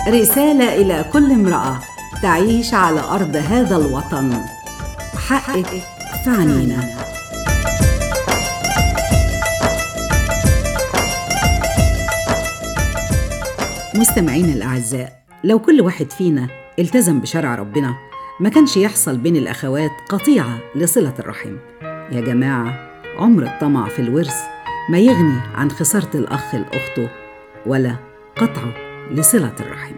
رسالة إلى كل امرأة تعيش على أرض هذا الوطن حقك فعنينا مستمعين الأعزاء لو كل واحد فينا التزم بشرع ربنا ما كانش يحصل بين الأخوات قطيعة لصلة الرحم يا جماعة عمر الطمع في الورث ما يغني عن خسارة الأخ لأخته ولا قطعه لصلة الرحم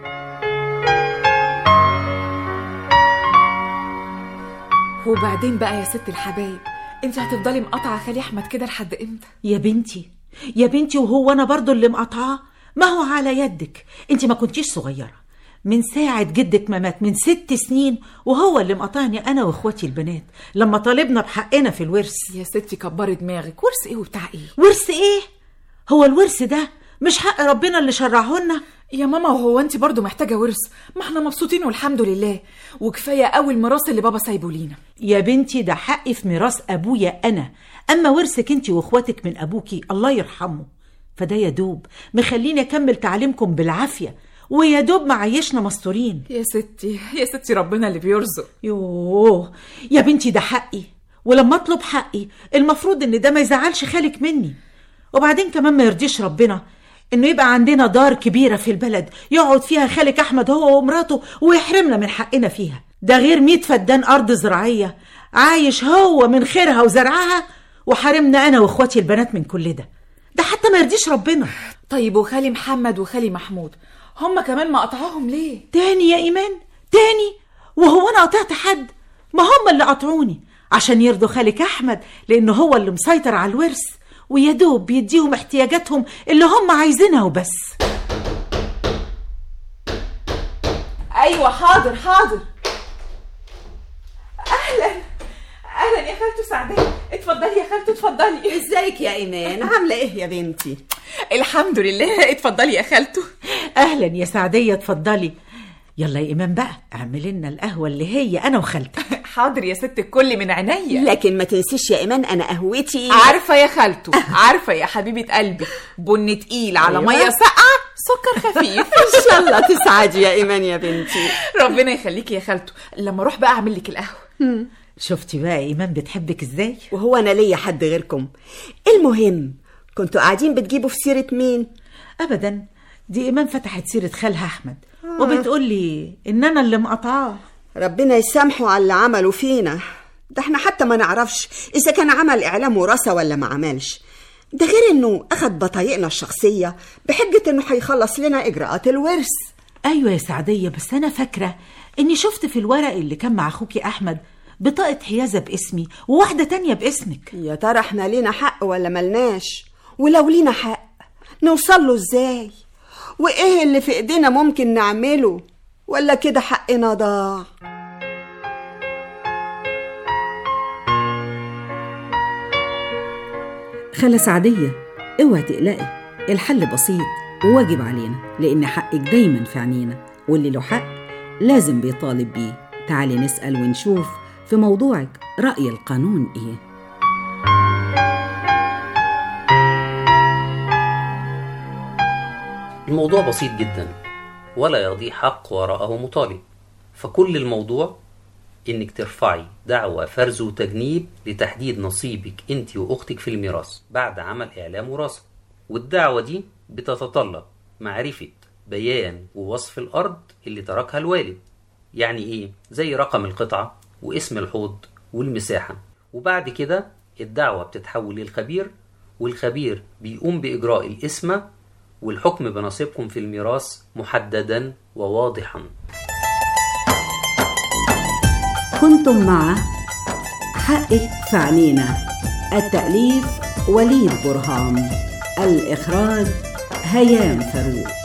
وبعدين بقى يا ست الحبايب انت هتفضلي مقاطعه خالي احمد كده لحد امتى يا بنتي يا بنتي وهو انا برضو اللي مقاطعاه ما هو على يدك انت ما كنتيش صغيره من ساعة جدك ما مات من ست سنين وهو اللي مقاطعني أنا وإخواتي البنات لما طالبنا بحقنا في الورث يا ستي كبري دماغك ورث ايه وبتاع ايه ورث إيه؟ هو الورث ده مش حق ربنا اللي شرعه لنا يا ماما وهو انت برضو محتاجه ورث ما احنا مبسوطين والحمد لله وكفايه قوي الميراث اللي بابا سايبه لينا يا بنتي ده حقي في ميراث أبويا أنا أما ورثك أنت وإخواتك من أبوكي الله يرحمه فده يا دوب مخليني أكمل تعليمكم بالعافية ويا دوب معيشنا مستورين يا ستي يا ستي ربنا اللي بيرزق يوه يا بنتي ده حقي ولما اطلب حقي المفروض ان ده ما يزعلش خالك مني وبعدين كمان ما يرضيش ربنا انه يبقى عندنا دار كبيره في البلد يقعد فيها خالك احمد هو ومراته ويحرمنا من حقنا فيها ده غير ميت فدان ارض زراعيه عايش هو من خيرها وزرعها وحرمنا انا واخواتي البنات من كل ده ده حتى ما يرضيش ربنا طيب وخالي محمد وخالي محمود هما كمان ما قطعوهم ليه تاني يا ايمان تاني وهو انا قطعت حد ما هم اللي قطعوني عشان يرضوا خالك احمد لانه هو اللي مسيطر على الورث ويا دوب بيديهم احتياجاتهم اللي هم عايزينها وبس ايوه حاضر حاضر اهلا اهلا يا خالته سعديه اتفضلي يا خالته اتفضلي ازيك يا ايمان عامله ايه يا بنتي الحمد لله اتفضلي يا خالته اهلا يا سعديه اتفضلي يلا يا ايمان بقى اعملي لنا القهوه اللي هي انا وخالتك حاضر يا ست الكل من عينيا لكن ما تنسيش يا ايمان انا قهوتي عارفه يا خالته عارفه يا حبيبه قلبي بن تقيل على أيوة. ميه ساقعه سكر خفيف ان شاء الله تسعدي يا ايمان يا بنتي ربنا يخليكي يا خالته لما اروح بقى اعمل لك القهوه شفتي بقى ايمان بتحبك ازاي وهو انا ليا حد غيركم المهم كنتوا قاعدين بتجيبوا في سيره مين ابدا دي ايمان فتحت سيره خالها احمد وبتقول لي ان انا اللي مقاطعاه ربنا يسامحه على اللي عمله فينا ده احنا حتى ما نعرفش اذا كان عمل اعلام وراثه ولا ما عملش ده غير انه اخد بطايقنا الشخصيه بحجه انه هيخلص لنا اجراءات الورث ايوه يا سعديه بس انا فاكره اني شفت في الورق اللي كان مع اخوكي احمد بطاقه حيازه باسمي وواحده تانية باسمك يا ترى احنا لينا حق ولا ملناش ولو لينا حق نوصل له ازاي وايه اللي في ايدينا ممكن نعمله ولا كده حقنا ضاع خالة سعدية اوعي تقلقي الحل بسيط وواجب علينا لأن حقك دايما في عينينا واللي له حق لازم بيطالب بيه تعالي نسأل ونشوف في موضوعك رأي القانون إيه الموضوع بسيط جدا ولا يضيع حق وراءه مطالب فكل الموضوع انك ترفعي دعوى فرز وتجنيب لتحديد نصيبك انت واختك في الميراث بعد عمل اعلام وراثه والدعوة دي بتتطلب معرفة بيان ووصف الارض اللي تركها الوالد يعني ايه زي رقم القطعة واسم الحوض والمساحة وبعد كده الدعوة بتتحول للخبير والخبير بيقوم بإجراء القسمة والحكم بنصيبكم في الميراث محددا وواضحا كنتم مع حقك في عينينا التأليف وليد برهام الإخراج هيام فاروق